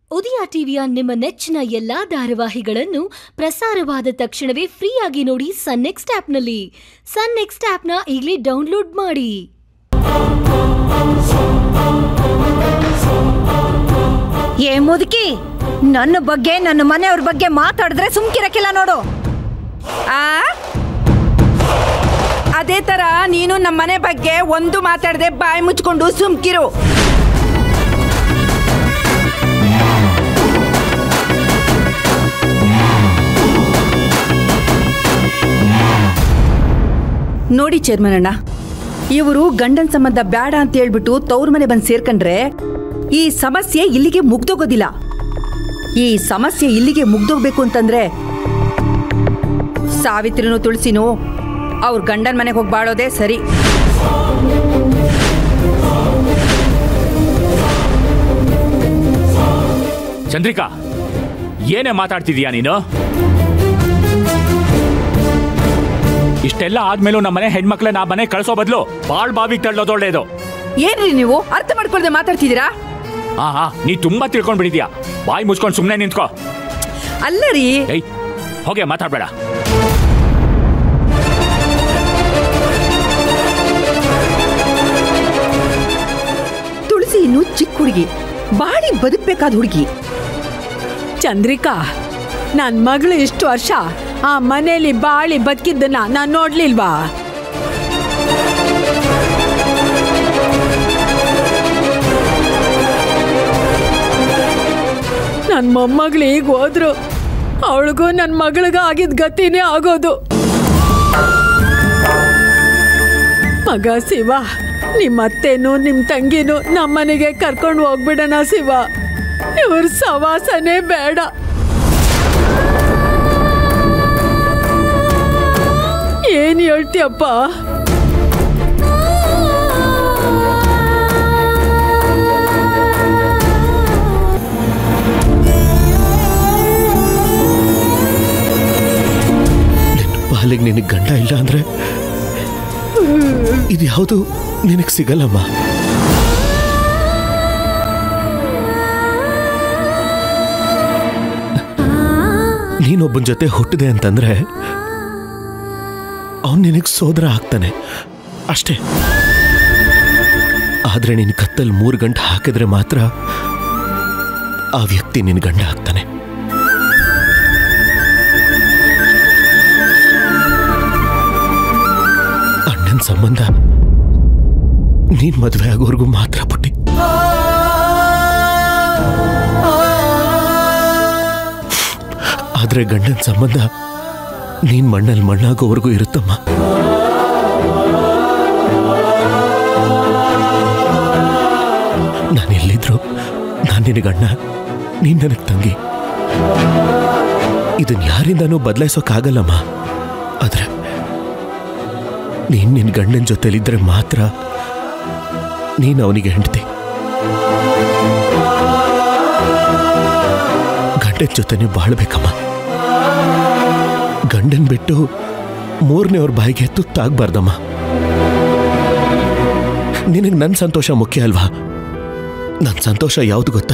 ಉದಯ ಟಿವಿಯ ನಿಮ್ಮ ನೆಚ್ಚಿನ ಎಲ್ಲಾ ಧಾರಾವಾಹಿಗಳನ್ನು ಪ್ರಸಾರವಾದ ತಕ್ಷಣವೇ ಫ್ರೀಯಾಗಿ ನೋಡಿ ಸನ್ ನೆಕ್ಸ್ಟ್ ಆಪ್ನಲ್ಲಿ ಸನ್ ನೆಕ್ಸ್ಟ್ ಆಪ್ನ ಈಗಲೇ ಡೌನ್ಲೋಡ್ ಮಾಡಿ ಏ ಮುದುಕಿ ನನ್ನ ಬಗ್ಗೆ ನನ್ನ ಮನೆಯವ್ರ ಬಗ್ಗೆ ಮಾತಾಡಿದ್ರೆ ಸುಮ್ಕಿರಕ್ಕಿಲ್ಲ ನೋಡು ಆ ಅದೇ ತರ ನೀನು ನಮ್ಮ ಮನೆ ಬಗ್ಗೆ ಒಂದು ಮಾತಾಡದೆ ಬಾಯಿ ಮುಚ್ಕೊಂಡು ಸುಮ್ಕಿರು ನೋಡಿ ಚೇರ್ಮನ್ ಅಣ್ಣ ಇವರು ಗಂಡನ್ ಸಂಬಂಧ ಬೇಡ ಅಂತ ಹೇಳ್ಬಿಟ್ಟು ತವ್ರ ಮನೆ ಬಂದು ಸೇರ್ಕೊಂಡ್ರೆ ಈ ಸಮಸ್ಯೆ ಇಲ್ಲಿಗೆ ಮುಗ್ದೋಗೋದಿಲ್ಲ ಈ ಸಮಸ್ಯೆ ಇಲ್ಲಿಗೆ ಮುಗ್ದೋಗ್ಬೇಕು ಅಂತಂದ್ರೆ ಸಾವಿತ್ರಿನೂ ತುಳಸಿನೂ ಅವ್ರ ಗಂಡನ ಮನೆಗೆ ಹೋಗಿ ಬಾಳೋದೇ ಸರಿ ಚಂದ್ರಿಕಾ ಏನೇ ಮಾತಾಡ್ತಿದೀಯಾ ನೀನು ಇಷ್ಟೆಲ್ಲ ಆದ್ಮೇಲೂ ನಮ್ಮ ಮನೆ ಹೆಣ್ಮಕ್ಳ ನಾ ಮನೆ ಕಳ್ಸೋ ಬದಲು ಬಾಳ್ ಬಾವಿಗೆ ತಳ್ಳೋದು ಒಳ್ಳೇದು ಏನ್ರಿ ನೀವು ಅರ್ಥ ಮಾಡ್ಕೊಳ್ದೆ ಮಾತಾಡ್ತಿದ್ದೀರಾ ಹಾ ಹಾ ನೀ ತುಂಬಾ ತಿಳ್ಕೊಂಡ್ ಬಿಡಿದ್ಯಾ ಬಾಯಿ ಮುಚ್ಕೊಂಡು ಸುಮ್ಮನೆ ನಿಂತ್ಕೋ ಅಲ್ಲ ರೀ ಏಯ್ ಹೋಗೆ ಮಾತಾಡ್ಬೇಡ ತುಳಸಿ ಇನ್ನು ಚಿಕ್ಕ ಹುಡುಗಿ ಬಾಳಿ ಬದುಕ್ಬೇಕಾದ ಹುಡುಗಿ ಚಂದ್ರಿಕಾ ನನ್ ಮಗಳು ಇಷ್ಟು ವರ್ಷ ಆ ಮನೇಲಿ ಬಾಳಿ ಬದುಕಿದ್ದನ್ನ ನಾನ್ ನೋಡ್ಲಿಲ್ವಾ ನನ್ ಮೊಮ್ಮಗಳು ಈಗ ಹೋದ್ರು ಅವಳಿಗೂ ನನ್ ಮಗಳಿಗೂ ಆಗಿದ್ ಗತಿನೇ ಆಗೋದು ಮಗ ಶಿವ ನಿಮ್ಮ ಅತ್ತೆನೂ ನಿಮ್ ತಂಗಿನೂ ನಮ್ಮನೆಗೆ ಕರ್ಕೊಂಡು ಹೋಗ್ಬಿಡಣ ಶಿವ ಇವ್ರ ಸವಾಸನೆ ಬೇಡ ಏನ್ ಹೇಳ್ತೀಯಪ್ಪ ನಿನ್ನ ಪಾಲಿಗೆ ನಿನಗೆ ಗಂಡ ಇಲ್ಲ ಅಂದ್ರೆ ಇದು ಯಾವುದು ನಿನಗೆ ಸಿಗಲ್ಲಮ್ಮ ನೀನೊಬ್ಬನ ಜೊತೆ ಹುಟ್ಟಿದೆ ಅಂತಂದ್ರೆ ಅವನು ನಿನಗೆ ಸೋದರ ಆಗ್ತಾನೆ ಅಷ್ಟೇ ಆದ್ರೆ ನಿನ್ನ ಕತ್ತಲ್ಲಿ ಮೂರು ಗಂಟೆ ಹಾಕಿದ್ರೆ ಮಾತ್ರ ಆ ವ್ಯಕ್ತಿ ನಿನ್ನ ಗಂಡ ಆಗ್ತಾನೆ ಅಣ್ಣನ ಸಂಬಂಧ ನೀನ್ ಮದುವೆ ಆಗೋರ್ಗು ಮಾತ್ರ ಪುಟ್ಟಿ ಆದ್ರೆ ಗಂಡನ ಸಂಬಂಧ ನೀನ್ ಮಣ್ಣಲ್ಲಿ ಮಣ್ಣಾಗೋವರೆಗೂ ಇರುತ್ತಮ್ಮ ನಾನು ಎಲ್ಲಿದ್ರು ನಾನು ನಿನಗೆ ಅಣ್ಣ ನೀನ್ ನನಗೆ ತಂಗಿ ಇದನ್ನ ಯಾರಿಂದನೂ ಬದಲಾಯಿಸೋಕ್ಕಾಗಲ್ಲಮ್ಮ ಆದ್ರೆ ನೀನ್ ನಿನ್ನ ಗಂಡನ ಜೊತೆಲಿದ್ರೆ ಮಾತ್ರ ನೀನು ಅವನಿಗೆ ಹೆಂಡತಿ ಗಂಡನ ಜೊತೆನೆ ಬಾಳ್ಬೇಕಮ್ಮ ಗಂಡನ್ ಬಿಟ್ಟು ಮೂರನೇವ್ರ ಬಾಯಿಗೆ ತುತ್ತಾಗ್ಬಾರ್ದಮ್ಮ ನಿನಗೆ ನನ್ನ ಸಂತೋಷ ಮುಖ್ಯ ಅಲ್ವಾ ನನ್ನ ಸಂತೋಷ ಯಾವುದು ಗೊತ್ತಾ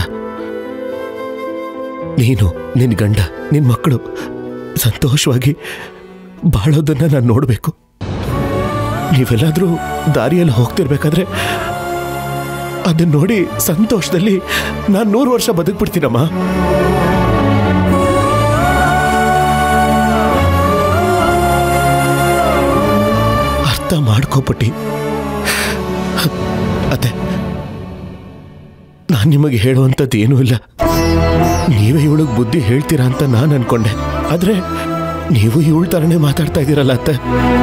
ನೀನು ನಿನ್ನ ಗಂಡ ನಿನ್ನ ಮಕ್ಕಳು ಸಂತೋಷವಾಗಿ ಬಾಳೋದನ್ನ ನಾನು ನೋಡಬೇಕು ನೀವೆಲ್ಲಾದ್ರೂ ದಾರಿಯಲ್ಲಿ ಹೋಗ್ತಿರ್ಬೇಕಾದ್ರೆ ಅದನ್ನ ನೋಡಿ ಸಂತೋಷದಲ್ಲಿ ನಾನು ನೂರು ವರ್ಷ ಬದುಕ್ಬಿಡ್ತೀನಮ್ಮ ಅರ್ಥ ಮಾಡ್ಕೋಬಿಟ್ಟಿ ಅದೇ ನಾನು ನಿಮಗೆ ಹೇಳುವಂಥದ್ದು ಏನೂ ಇಲ್ಲ ನೀವೇ ಇವಳಿಗೆ ಬುದ್ಧಿ ಹೇಳ್ತೀರಾ ಅಂತ ನಾನು ಅನ್ಕೊಂಡೆ ಆದ್ರೆ ನೀವು ಇವಳ ಥರನೇ ಮಾತಾಡ್ತಾ ಇದ್ದೀರಲ್ಲ ಅತ್ತೆ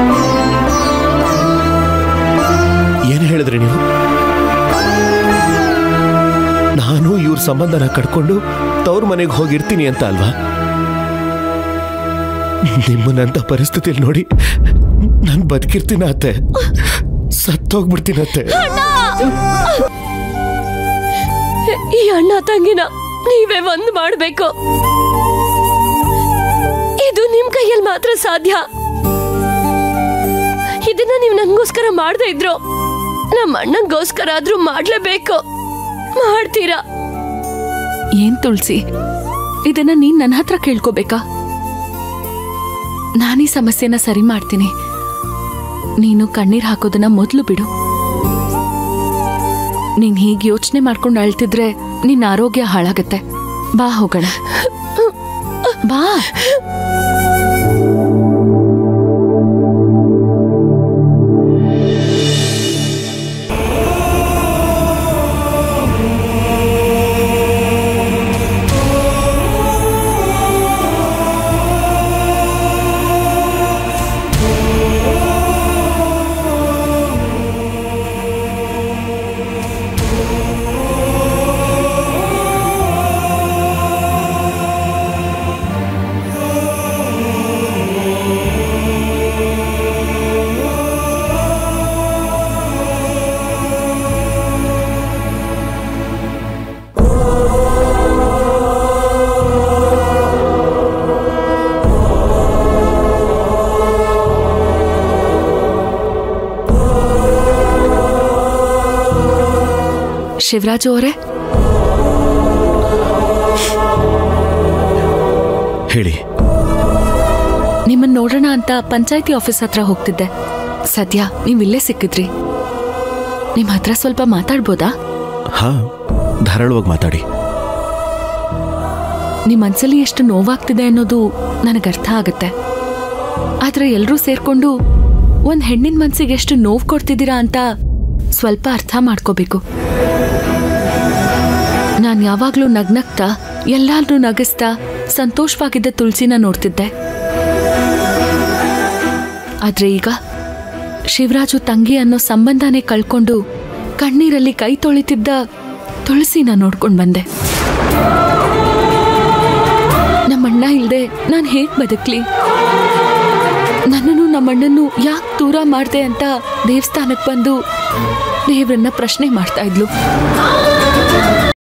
ಏನು ಹೇಳಿದ್ರಿ ನೀವು ನಾನು ಇವ್ರ ಸಂಬಂಧನ ಕಟ್ಕೊಂಡು ತವ್ರ ಮನೆಗೆ ಹೋಗಿರ್ತೀನಿ ಅಂತ ಅಲ್ವಾ ನಿಮ್ಮನ್ನಂತ ಪರಿಸ್ಥಿತಿಯಲ್ಲಿ ನೋಡಿ ನಾನು ಬದುಕಿರ್ತೀನ ಅತ್ತೆ ಸತ್ತೋಗ್ಬಿಡ್ತೀನತ್ತೆ ಈ ಅಣ್ಣ ತಂಗಿನ ನೀವೇ ಒಂದ್ ಮಾಡ್ಬೇಕು ಇದು ನಿಮ್ ಕೈಯಲ್ಲಿ ಮಾತ್ರ ಸಾಧ್ಯ ಇದನ್ನ ನೀವು ನಂಗೋಸ್ಕರ ಮಾಡದೇ ಇದ್ರು ನಮ್ಮ ಅಣ್ಣಂಗೋಸ್ಕರ ಆದ್ರೂ ಮಾಡ್ಲೇಬೇಕು ಮಾಡ್ತೀರಾ ಏನ್ ತುಳ್ಸಿ ಇದನ್ನ ನೀನ್ ನನ್ನ ಹತ್ರ ಕೇಳ್ಕೋಬೇಕಾ ನಾನೀ ಸಮಸ್ಯೆನ ಸರಿ ಮಾಡ್ತೀನಿ ನೀನು ಕಣ್ಣೀರ್ ಹಾಕೋದನ್ನ ಮೊದಲು ಬಿಡು ನೀನ್ ಹೀಗೆ ಯೋಚನೆ ಮಾಡ್ಕೊಂಡು ಅಳ್ತಿದ್ರೆ ನಿನ್ನ ಆರೋಗ್ಯ ಹಾಳಾಗತ್ತೆ ಬಾ ಹೋಗೋಣ ಬಾ ಶಿವರಾಜು ಅವರೇ ಹೇಳಿ ನಿಮ್ಮನ್ನ ನೋಡೋಣ ಅಂತ ಪಂಚಾಯತಿ ಆಫೀಸ್ ಹತ್ರ ಹೋಗ್ತಿದ್ದೆ ಸದ್ಯ ನೀವ್ ಇಲ್ಲೇ ಸಿಕ್ಕಿದ್ರಿ ನಿಮ್ ಹತ್ರ ಸ್ವಲ್ಪ ಮಾತಾಡ್ಬೋದಾ ಹಾ ಧಾರಾಳವಾಗಿ ಮಾತಾಡಿ ನಿಮ್ ಮನ್ಸಲ್ಲಿ ಎಷ್ಟು ನೋವಾಗ್ತಿದೆ ಅನ್ನೋದು ನನಗೆ ಅರ್ಥ ಆಗತ್ತೆ ಆದ್ರೆ ಎಲ್ರೂ ಸೇರ್ಕೊಂಡು ಒಂದ್ ಹೆಣ್ಣಿನ ಮನ್ಸಿಗೆ ಎಷ್ಟು ನೋವು ಕೊಡ್ತಿದ್ದೀರಾ ಅಂತ ಸ್ವಲ್ಪ ಅರ್ಥ ಮಾಡ್ಕೋಬೇಕು ನಾನ್ ಯಾವಾಗ್ಲೂ ನಗ್ನಗ್ತಾ ಎಲ್ಲಾದ್ರೂ ನಗಿಸ್ತಾ ಸಂತೋಷವಾಗಿದ್ದ ತುಳಸಿನ ನೋಡ್ತಿದ್ದೆ ಆದ್ರೆ ಈಗ ಶಿವರಾಜು ತಂಗಿ ಅನ್ನೋ ಸಂಬಂಧನೇ ಕಳ್ಕೊಂಡು ಕಣ್ಣೀರಲ್ಲಿ ಕೈ ತೊಳಿತಿದ್ದ ತುಳಸಿನ ನೋಡ್ಕೊಂಡ್ ಬಂದೆ ನಮ್ಮಣ್ಣ ಇಲ್ದೆ ನಾನು ಹೇಗ್ ಬದುಕ್ಲಿ ನನ್ನನ್ನು ನಮ್ಮಣ್ಣನ್ನು ಯಾಕೆ ದೂರ ಮಾಡ್ದೆ ಅಂತ ದೇವಸ್ಥಾನಕ್ಕೆ ಬಂದು ದೇವ್ರನ್ನ ಪ್ರಶ್ನೆ ಮಾಡ್ತಾ ಇದ್ಲು